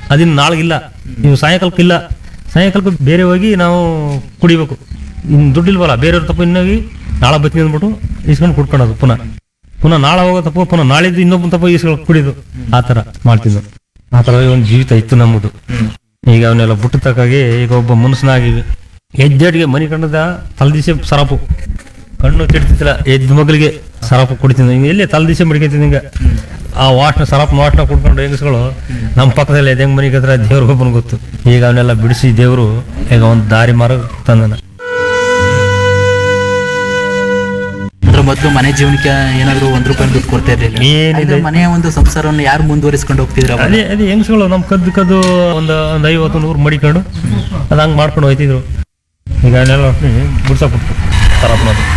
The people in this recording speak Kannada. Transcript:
ಅದಿನ್ನು ನಾಳೆಗಿಲ್ಲ ನೀವು ಸಾಯಂಕಾಲಕ್ಕಿಲ್ಲ ಸಾಯಂಕಾಲಕ್ಕೆ ಬೇರೆ ಹೋಗಿ ನಾವು ಕುಡಿಬೇಕು ಇನ್ನು ದುಡ್ಡಿಲ್ವಲ್ಲ ಬೇರೆಯವ್ರ ತಪ್ಪು ಇನ್ನೋಗಿ ನಾಳೆ ಬತ್ತೀನಿ ಅಂದ್ಬಿಟ್ಟು ಇಸ್ಕೊಂಡು ಕುಡ್ಕೊಳೋದು ಪುನಃ ಪುನಃ ನಾಳೆ ಹೋಗೋ ತಪ್ಪು ಪುನಃ ನಾಳಿದ್ದು ಇನ್ನೊಬ್ಬನ ತಪ್ಪು ಇಸ್ಕೊಂಡು ಕುಡಿದು ಆ ಥರ ಮಾಡ್ತಿದ್ವು ಆ ಥರ ಒಂದು ಜೀವಿತ ಇತ್ತು ನಮ್ಮದು ಈಗ ಅವನ್ನೆಲ್ಲ ಬಿಟ್ಟು ತಕ್ಕಾಗಿ ಈಗ ಒಬ್ಬ ಮನುಷ್ಯನಾಗಿ ಎದ್ದೇಟಿಗೆ ಮನಿ ಕಂಡದ ತಲದಿಸೆ ಸರಪು ಕಣ್ಣು ಕೆಡ್ತಿತ್ತಿಲ್ಲ ಎದ್ದು ಮಗಳಿಗೆ ಸರಪು ಕುಡಿತೀನಿ ಹಿಂಗೆ ಎಲ್ಲಿ ತಲದಿಸೆ ಮಡಿಕೈತೀನಿ ಹಿಂಗ ಆ ವಾಸನ ಸರಪ್ ವಾಸನ ಕುಡ್ಕೊಂಡು ಹೆಂಗಸ್ಗಳು ನಮ್ಮ ಪಕ್ಕದಲ್ಲಿ ಹೆಂಗ್ ಮನೆಗೆ ಹತ್ರ ದೇವ್ರಿಗೆ ಒಬ್ಬನ ಗೊತ್ತು ಈಗ ಅವನ್ನೆಲ್ಲ ಬಿಡಿಸಿ ದೇವರು ಈಗ ಒಂದು ದಾರಿ ಮಾರ ತಂದನ ಅದ್ರ ಮೊದಲು ಮನೆ ಜೀವನಕ್ಕೆ ಏನಾದ್ರು ಒಂದ್ ರೂಪಾಯಿ ದುಡ್ಡು ಕೊಡ್ತಾ ಇರ್ಲಿಲ್ಲ ಏನಿದೆ ಅದ್ರ ಮನೆಯ ಒಂದು ಸಂಸಾರವನ್ನು ಯಾರು ಮುಂದುವರಿಸ್ಕೊಂಡು ಹೋಗ್ತಿದ್ರ ಅದೇ ಅದೇ ಹೆಂಗಸ್ಗಳು ನಮ್ಮ ಕದ್ದು ಕದ್ದು ಒಂದು ಒಂದು ಐವತ್ತು ನೂರು ಮಡಿಕೊಂಡು ಅದು ಹಂಗೆ ಮಾಡ್ಕೊಂಡು ಹೋಯ್ತಿದ್ರು ಈಗ ಅವನ್ನೆಲ್ಲ ಬಿಡ್ಸಕ್ಬಿಟ್ಟು ಸರಪ್ನದು